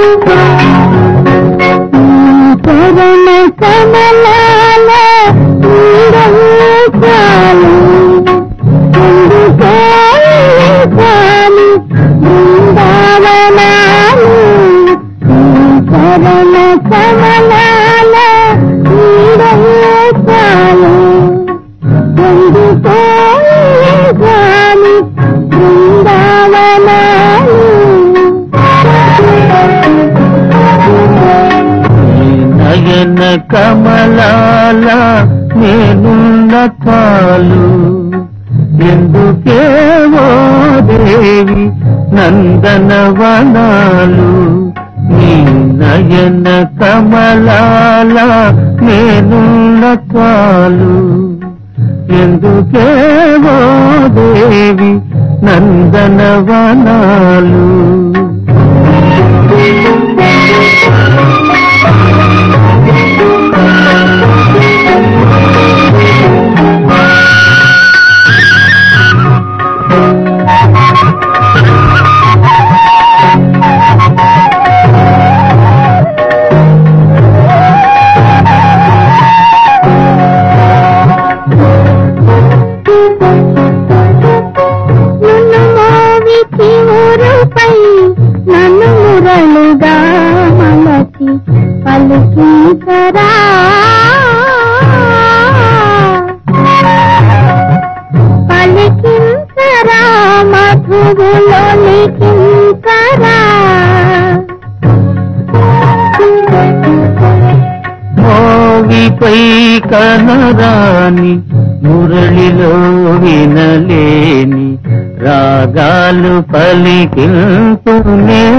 చరణ కమలాల నీరంగాలు ఎందుకే స్వామి బృందావనాలు చరణ కమలాల నీరంగాలు ఎందుకే స్వామి బృందావనాలు నీ నయన కమలాల నేనున్న చాలు ఎందుకేవో దేవి నందనవనాలు నీ నయన కమలాల నేనున్న చాలు ఎందుకేవో దేవి నందనవనాలు నన్ను మోవిచి ఊరుపై నన్ను మురళుగా మలచి పలుకించరా పలికించరా మధువులో లిఖించరా మోవిపై కనరాని మురళిలో వినలేని రాగాలు పలికింపునే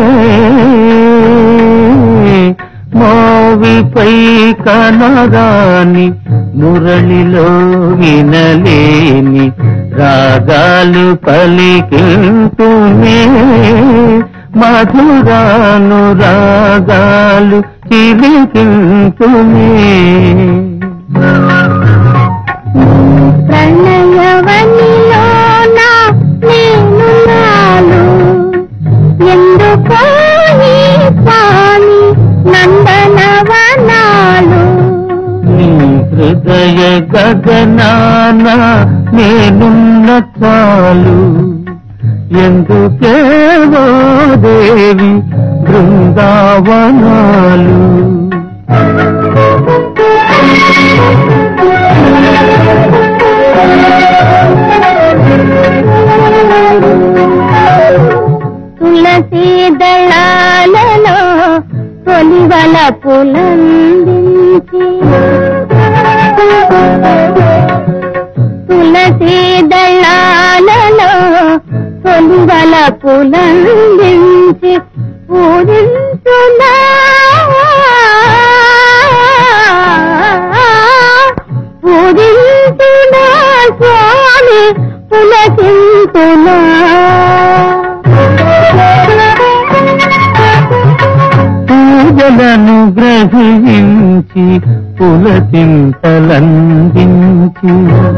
మోవిపై కనరాని మురళిలో వినలేని రాగాలు పలికింపునే మధురాను రాగాలు చిలికింపునే ప్రణయవనిలోన నేను నాలు ఎందుకో ఈ స్వామి నందనవనాలు నీ హృదయ గగనాన నేనున్న చాలు ఎందుకేవో దేవి బృందావనాలు తులసి దళాలలో తొలివల పులందించి తులసి దళాలలో తొలివల పులందించి పూజించునా పూజించునా స్వామి పులకింతునా పూజలను గ్రహించి పులతింతలందించి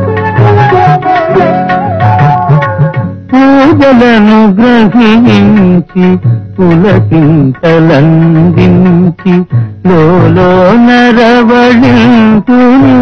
పూజలను గ్రహించి పులకింతలందించి లోలో నరవళింతునే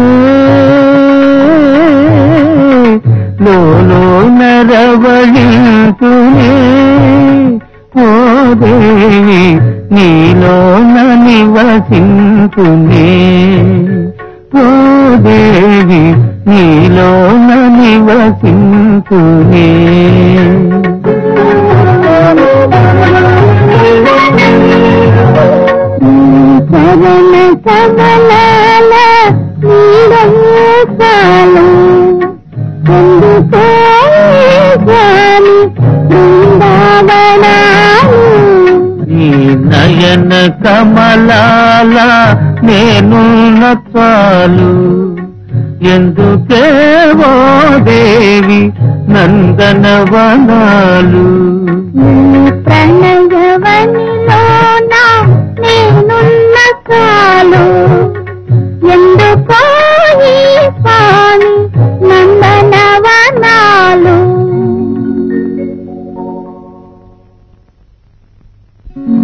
లోలో నరవళింతునే ఓ దేవి నీలోన నివసించునే ఓ దేవి నీలోన నివసించునే చరణ కమలాల నీరంగాలు ఎందుకో స్వామి బృందావనాలు నీ నయన కమలాల నేనున్న చాలు ఎందుకేవో దేవి నందనవనాలు నన్ను